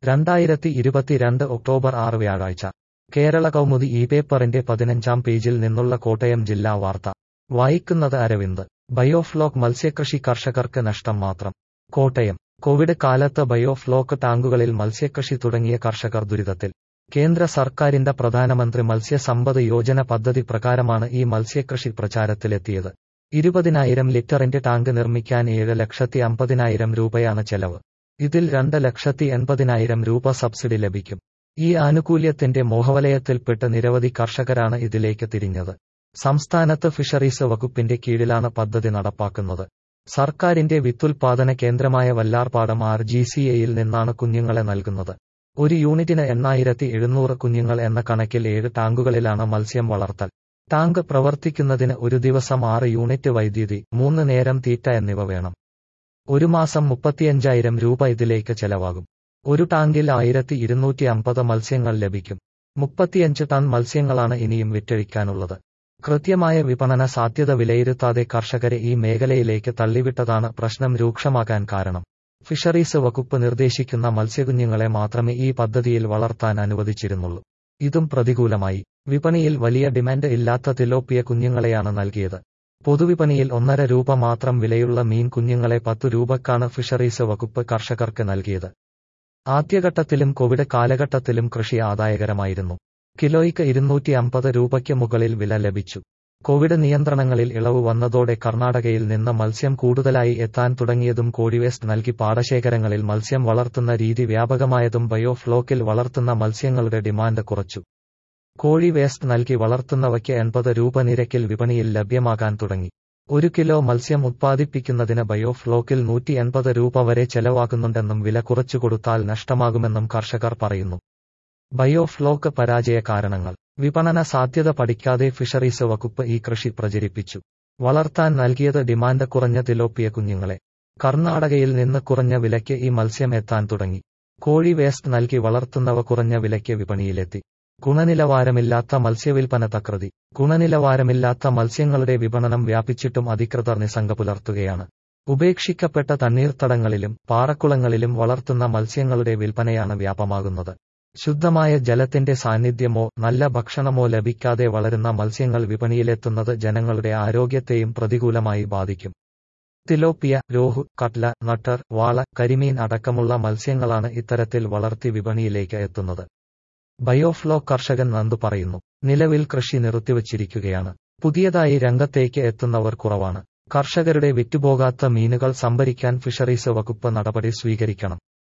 രണ്ടായിരത്തി ഇരുപത്തിരണ്ട് ഒക്ടോബർ ആറ് വ്യാഴാഴ്ച കേരള കൗമുദി ഈ പേപ്പറിന്റെ പതിനഞ്ചാം പേജിൽ നിന്നുള്ള കോട്ടയം ജില്ലാ വാർത്ത വായിക്കുന്നത് അരവിന്ദ് ബയോഫ്ലോക്ക് മത്സ്യകൃഷി കർഷകർക്ക് നഷ്ടം മാത്രം കോട്ടയം കോവിഡ് കാലത്ത് ബയോഫ്ലോക്ക് ടാങ്കുകളിൽ മത്സ്യകൃഷി തുടങ്ങിയ കർഷകർ ദുരിതത്തിൽ കേന്ദ്ര സർക്കാരിന്റെ പ്രധാനമന്ത്രി മത്സ്യസമ്പദ് യോജന പദ്ധതി പ്രകാരമാണ് ഈ മത്സ്യകൃഷി പ്രചാരത്തിലെത്തിയത് ഇരുപതിനായിരം ലിറ്ററിന്റെ ടാങ്ക് നിർമ്മിക്കാൻ ഏഴ് ലക്ഷത്തി അമ്പതിനായിരം രൂപയാണ് ചെലവ് ഇതിൽ രണ്ട് ലക്ഷത്തി എൺപതിനായിരം രൂപ സബ്സിഡി ലഭിക്കും ഈ ആനുകൂല്യത്തിന്റെ മോഹവലയത്തിൽപ്പെട്ട് നിരവധി കർഷകരാണ് ഇതിലേക്ക് തിരിഞ്ഞത് സംസ്ഥാനത്ത് ഫിഷറീസ് വകുപ്പിന്റെ കീഴിലാണ് പദ്ധതി നടപ്പാക്കുന്നത് സർക്കാരിന്റെ വിത്തുൽപാദന കേന്ദ്രമായ വല്ലാർപാടം ആർ ജി സി എയിൽ നിന്നാണ് കുഞ്ഞുങ്ങളെ നൽകുന്നത് ഒരു യൂണിറ്റിന് എണ്ണായിരത്തി എഴുന്നൂറ് കുഞ്ഞുങ്ങൾ എന്ന കണക്കിൽ ഏഴ് ടാങ്കുകളിലാണ് മത്സ്യം വളർത്തൽ ടാങ്ക് പ്രവർത്തിക്കുന്നതിന് ഒരു ദിവസം ആറ് യൂണിറ്റ് വൈദ്യുതി മൂന്ന് നേരം തീറ്റ എന്നിവ വേണം ഒരു മാസം മുപ്പത്തിയഞ്ചായിരം രൂപ ഇതിലേക്ക് ചെലവാകും ഒരു ടാങ്കിൽ ആയിരത്തി ഇരുന്നൂറ്റി അമ്പത് മത്സ്യങ്ങൾ ലഭിക്കും മുപ്പത്തിയഞ്ച് ടൺ മത്സ്യങ്ങളാണ് ഇനിയും വിറ്റഴിക്കാനുള്ളത് കൃത്യമായ വിപണന സാധ്യത വിലയിരുത്താതെ കർഷകരെ ഈ മേഖലയിലേക്ക് തള്ളിവിട്ടതാണ് പ്രശ്നം രൂക്ഷമാകാൻ കാരണം ഫിഷറീസ് വകുപ്പ് നിർദ്ദേശിക്കുന്ന മത്സ്യകുഞ്ഞുങ്ങളെ മാത്രമേ ഈ പദ്ധതിയിൽ വളർത്താൻ അനുവദിച്ചിരുന്നുള്ളൂ ഇതും പ്രതികൂലമായി വിപണിയിൽ വലിയ ഡിമാൻഡ് ഇല്ലാത്ത തിലോപ്പിയ കുഞ്ഞുങ്ങളെയാണ് നൽകിയത് പൊതുവിപണിയിൽ ഒന്നര രൂപ മാത്രം വിലയുള്ള മീൻ കുഞ്ഞുങ്ങളെ പത്തു രൂപക്കാണ് ഫിഷറീസ് വകുപ്പ് കർഷകർക്ക് നൽകിയത് ആദ്യഘട്ടത്തിലും കോവിഡ് കാലഘട്ടത്തിലും കൃഷി ആദായകരമായിരുന്നു കിലോയ്ക്ക് ഇരുന്നൂറ്റി അമ്പത് രൂപയ്ക്ക് മുകളിൽ വില ലഭിച്ചു കോവിഡ് നിയന്ത്രണങ്ങളിൽ ഇളവ് വന്നതോടെ കർണാടകയിൽ നിന്ന് മത്സ്യം കൂടുതലായി എത്താൻ തുടങ്ങിയതും കോഴിവേസ്റ്റ് നൽകി പാടശേഖരങ്ങളിൽ മത്സ്യം വളർത്തുന്ന രീതി വ്യാപകമായതും ബയോഫ്ലോക്കിൽ വളർത്തുന്ന മത്സ്യങ്ങളുടെ ഡിമാൻഡ് കുറച്ചു കോഴി വേസ്റ്റ് നൽകി വളർത്തുന്നവയ്ക്ക് എൺപത് രൂപ നിരക്കിൽ വിപണിയിൽ ലഭ്യമാകാൻ തുടങ്ങി ഒരു കിലോ മത്സ്യം ഉത്പാദിപ്പിക്കുന്നതിന് ബയോഫ്ലോക്കിൽ നൂറ്റി എൺപത് രൂപ വരെ ചെലവാകുന്നുണ്ടെന്നും വില കുറച്ചു കൊടുത്താൽ നഷ്ടമാകുമെന്നും കർഷകർ പറയുന്നു ബയോഫ്ലോക്ക് പരാജയ കാരണങ്ങൾ വിപണന സാധ്യത പഠിക്കാതെ ഫിഷറീസ് വകുപ്പ് ഈ കൃഷി പ്രചരിപ്പിച്ചു വളർത്താൻ നൽകിയത് ഡിമാൻഡ് കുറഞ്ഞ തിലോപ്പിയ കുഞ്ഞുങ്ങളെ കർണാടകയിൽ നിന്ന് കുറഞ്ഞ വിലയ്ക്ക് ഈ മത്സ്യം എത്താൻ തുടങ്ങി കോഴി വേസ്റ്റ് നൽകി വളർത്തുന്നവ കുറഞ്ഞ വിലയ്ക്ക് വിപണിയിലെത്തി ഗുണനിലവാരമില്ലാത്ത മത്സ്യവിൽപ്പന തകൃതി ഗുണനിലവാരമില്ലാത്ത മത്സ്യങ്ങളുടെ വിപണനം വ്യാപിച്ചിട്ടും അധികൃതർ നിസ്സംഗ പുലർത്തുകയാണ് ഉപേക്ഷിക്കപ്പെട്ട തണ്ണീർത്തടങ്ങളിലും പാറക്കുളങ്ങളിലും വളർത്തുന്ന മത്സ്യങ്ങളുടെ വിൽപ്പനയാണ് വ്യാപമാകുന്നത് ശുദ്ധമായ ജലത്തിന്റെ സാന്നിധ്യമോ നല്ല ഭക്ഷണമോ ലഭിക്കാതെ വളരുന്ന മത്സ്യങ്ങൾ വിപണിയിലെത്തുന്നത് ജനങ്ങളുടെ ആരോഗ്യത്തെയും പ്രതികൂലമായി ബാധിക്കും തിലോപ്പിയ രോഹു കട്ല നട്ടർ വാള കരിമീൻ അടക്കമുള്ള മത്സ്യങ്ങളാണ് ഇത്തരത്തിൽ വളർത്തി വിപണിയിലേക്ക് എത്തുന്നത് ബയോഫ്ലോ കർഷകൻ നന്ദു പറയുന്നു നിലവിൽ കൃഷി നിർത്തിവച്ചിരിക്കുകയാണ് പുതിയതായി രംഗത്തേക്ക് എത്തുന്നവർ കുറവാണ് കർഷകരുടെ വിറ്റുപോകാത്ത മീനുകൾ സംഭരിക്കാൻ ഫിഷറീസ് വകുപ്പ് നടപടി സ്വീകരിക്കണം